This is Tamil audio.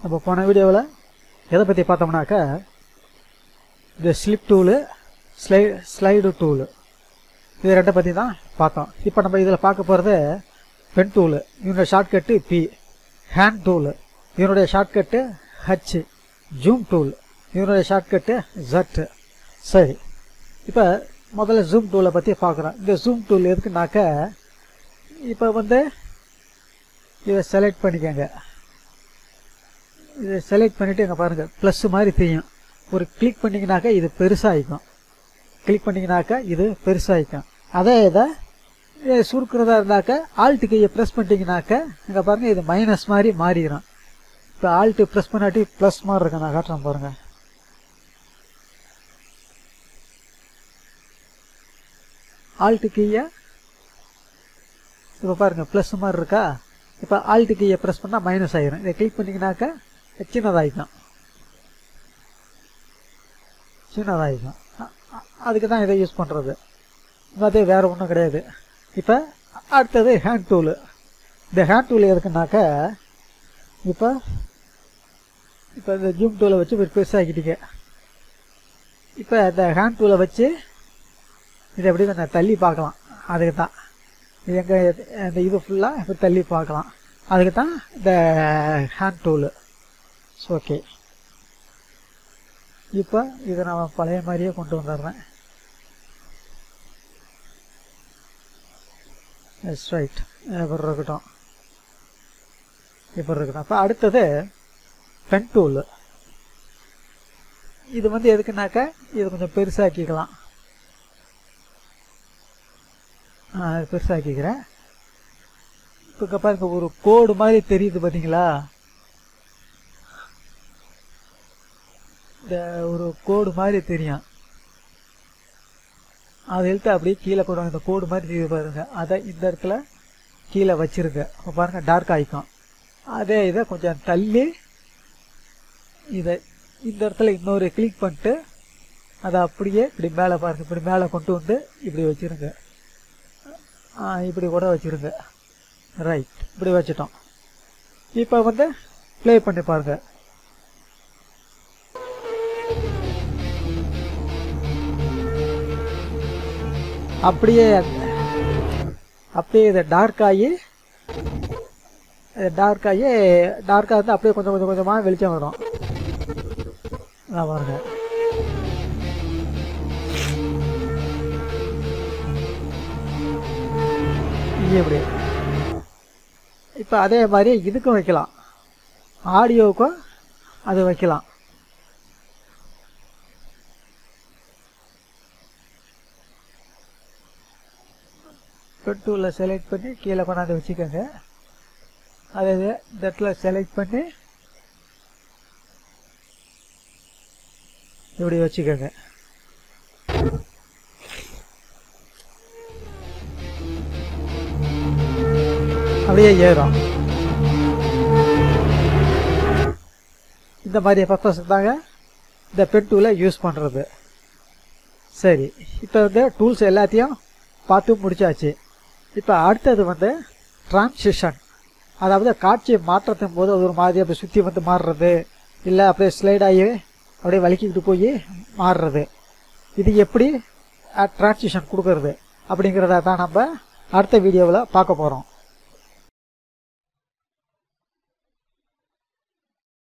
நம்ம போன வீடியோவில் எதை பற்றி பார்த்தோம்னாக்கா இந்த ஸ்லிப் டூலு ஸ்லை ஸ்லைடு டூலு இது ரெண்டை பற்றி தான் பார்த்தோம் இப்போ நம்ம இதில் பார்க்க போகிறது பென் டூலு இதனுடைய ஷார்ட்கட்டு பி ஹேண்ட் டூலு இதனுடைய ஷார்ட்கட்டு ஹச் ஜூம் டூல் இதனுடைய ஷார்ட்கட்டு ஜட் சரி இப்போ முதல்ல ஜூம் டூலை பற்றி பார்க்குறோம் இந்த ஜூம் டூல் எதுக்குனாக்க இப்போ வந்து இதை செலக்ட் பண்ணிக்கோங்க இதை செலக்ட் பண்ணிவிட்டு இங்கே பாருங்கள் ப்ளஸ் மாதிரி தெரியும் ஒரு கிளிக் பண்ணிங்கனாக்கா இது பெருசாகிக்கும் கிளிக் பண்ணிங்கனாக்கா இது பெருசாகிக்கும் அதே இதை இதை சுருக்கிறதா இருந்தாக்கா ஆல்ட்டு கையை ப்ரெஸ் பண்ணிட்டீங்கனாக்கா இங்கே பாருங்கள் இது மைனஸ் மாதிரி மாறிடும் இப்போ ஆல்ட்டு ப்ரெஸ் பண்ணாட்டி ப்ளஸ் மாதிரி இருக்கு நான் காட்டுறேன் பாருங்கள் ஆல்ட்டு கீயை இப்போ பாருங்கள் ப்ளஸ் மாதிரி இருக்கா இப்போ ஆல்ட்டு கீயை ப்ரெஸ் பண்ணால் மைனஸ் ஆயிரும் இதை கிளிக் பண்ணிங்கனாக்கா சின்னதாகிக்கும் சின்னதாகிக்கும் அதுக்கு தான் இதை யூஸ் பண்ணுறது அது வேறு ஒன்றும் கிடையாது இப்போ அடுத்தது ஹேண்ட் டூலு இந்த ஹேண்ட் டூல் எதுக்குனாக்கா இப்போ இப்போ இந்த ஜூம் டூலை வச்சு ஒரு பெருசாகிட்டீங்க இப்போ இந்த ஹேண்ட் டூலை வச்சு இதை எப்படி கொஞ்சம் தள்ளி பார்க்கலாம் அதுக்கு தான் இது எங்கே இந்த இது ஃபுல்லாக இப்போ தள்ளி பார்க்கலாம் அதுக்கு தான் இந்த ஹேண்ட் டூலு ஓகே இப்போ இதை நான் பழைய மாதிரியே கொண்டு வந்துடுறேன் எஸ் ரைட் இப்படி இருக்கட்டும் இப்படி இருக்கட்டும் அப்போ அடுத்தது பென் டூல் இது வந்து எதுக்குனாக்கா இது கொஞ்சம் பெருசாக்கிக்கலாம் பெருசாக்கிக்கிறேன் இப்போ பாருங்க ஒரு கோடு மாதிரி தெரியுது பார்த்தீங்களா இந்த ஒரு கோடு மாதிரி தெரியும் அதை இழுத்து அப்படியே கீழே போடுவாங்க இந்த கோடு மாதிரி தெரியுது பாருங்க அதை இந்த இடத்துல கீழே வச்சிருங்க பாருங்க டார்க் ஆகிக்கும் அதே இதை கொஞ்சம் தள்ளி இதை இந்த இடத்துல இன்னொரு கிளிக் பண்ணிட்டு அதை அப்படியே இப்படி மேலே பாருங்க இப்படி மேலே கொண்டு வந்து இப்படி வச்சிருங்க இப்படி கூட வச்சிருங்க ரைட் இப்படி வச்சிட்டோம் இப்போ வந்து ப்ளே பண்ணி பாருங்க அப்படியே அப்படியே இதை டார்க் ஆகி டார்க் ஆகி டார்க்காக இருந்தால் அப்படியே கொஞ்சம் கொஞ்சம் கொஞ்சமாக வெளிச்சம் வரும் அதான் பாருங்க இப்படி இப்போ அதே மாதிரி இதுக்கும் வைக்கலாம் ஆடியோவுக்கும் அது வைக்கலாம் டூவில் செலக்ட் பண்ணி கீழே கொண்டாந்து வச்சுக்கோங்க அதே இந்த இடத்துல செலக்ட் பண்ணி இப்படி வச்சுக்கோங்க அப்படியே ஏறும் இந்த மாதிரி பர்பஸ் தாங்க இந்த பென் டூலை யூஸ் பண்ணுறது சரி இப்போ வந்து டூல்ஸ் எல்லாத்தையும் பார்த்து முடிச்சாச்சு இப்போ அடுத்தது வந்து டிரான்சிஷன் அதாவது காட்சியை மாற்றத்தின் போது அது ஒரு மாதிரி அப்படி சுற்றி வந்து மாறுறது இல்லை அப்படியே ஸ்லைட் ஆகி அப்படியே வலிக்கிக்கிட்டு போய் மாறுறது இது எப்படி டிரான்சிஷன் கொடுக்கறது அப்படிங்கிறத தான் நம்ம அடுத்த வீடியோவில் பார்க்க போகிறோம்